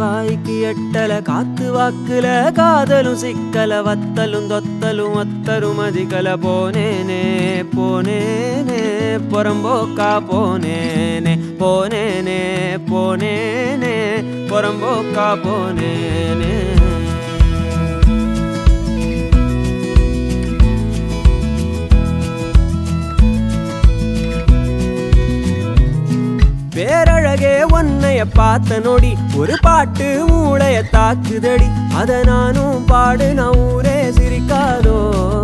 வாய்க்கு எட்டல காத்து வாக்குல காதலும் சிக்கல வத்தலும் தொத்தலும் அத்தரும் அதிகல போனேனே போனேனே புறம்போக்கா போனேனே போனேனே போனேனே புறம்போக்கா போனேனே பேரழகே உன்னைய பார்த்த நொடி ஒரு பாட்டு மூளைய தாக்குதடி அத நானும் பாடு நான் ஊரே சிரிக்காதோ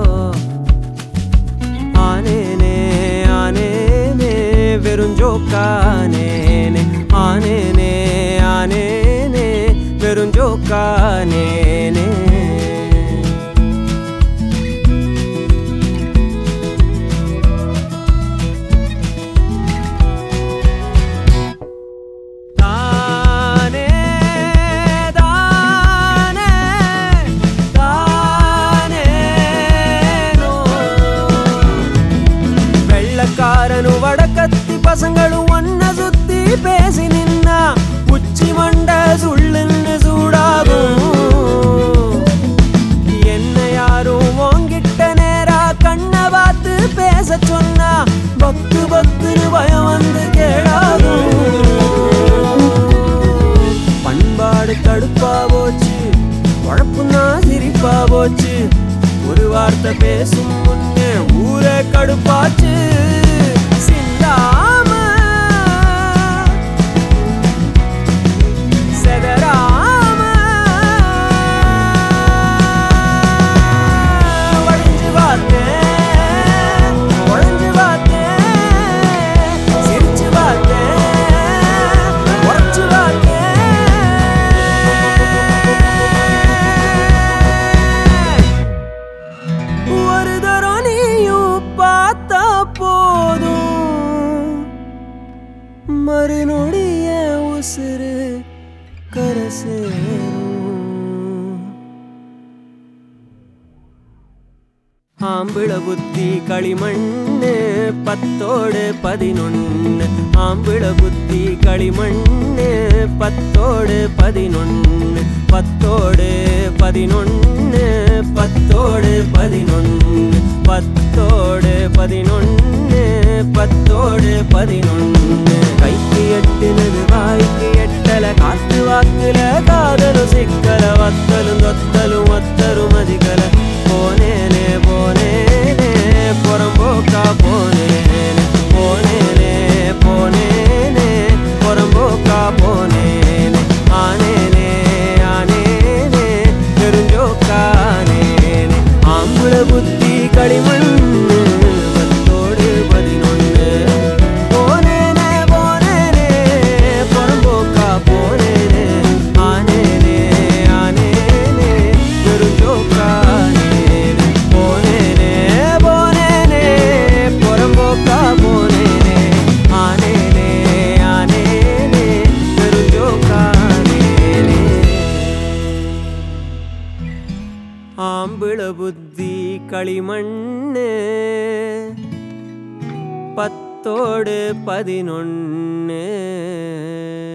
ஆனேனே ஆனேனே வெறுஞ்சோக்கானேனே ஆனேனே ஆனேனே வெறுஞ்சோக்கானேனே தானே தானே தானேனோ வெள்ளக்காரனு வடக்கத்தி பசங்களும் ஒன்ன சுத்தி பேசி நின்னா உச்சி மண்ட சுள்ளுன்னு சூடாகும் என்ன யாரும் உன்கிட்ட நேரா கண்ணை பார்த்து பேச சொன்னா பக்கு பக்குன்னு பயம் வந்து கேடாகும் பண்பாடு கடுப்பா போச்சு குழப்புனா சிரிப்பா போச்சு ஒரு வார்த்தை பேசும் முன்னே ஊரே கடுப்பாச்சு சிந்தாம செதறாம வழிஞ்சு பார்த்தேன் உழைஞ்சு பார்த்தேன் சிரிச்சு பார்த்தேன் உரைச்சு பார்த்தேன் ஒரு தரம் நீயும் பார்த்தா போதும் மறுநொடிய உசுறு கரை சேரும் ஆம்பிள புத்தி களிமண்ணு பத்தோடு பதினொன்னு ஆம்பிள புத்தி களிமண்ணு பத்தோடு பதினொன்னு பத்தோடு பதினொன்னு பத்தோடு பதினொன்னு பத்தோடு பதினொன்னு பத்தோடு பதினொன்னு கைக்கு எட்டுனது வாய்க்கு எட்டல காத்து வாக்குல காதலும் சிக்கல வத்தலும் தொத்தலும் ஒத்தரும் அதிகல போனேனே போனேனே புறம்போக்கா போனேனே போனேனே போனேனே புறம்போக்கா போனேனே ஆனேனே ஆனேனே தெரிஞ்சோக்கானேனே ஆம்புல புத்தி களிமண்ணு பத்தோடு பதினொன்னு போனேனே போனேனே புறம்போக்கா போனேனே ஆனேனே ஆனேனே தெரிஞ்சோக்கானேனே போனேனே போனேனே புறம்போக்கா போனேனே ஆனேனே ஆனேனே தெரிஞ்சோக்கானேனே ஆம்பிள புத்தி களிமண்ணு பத்தோடு பதினொன்னு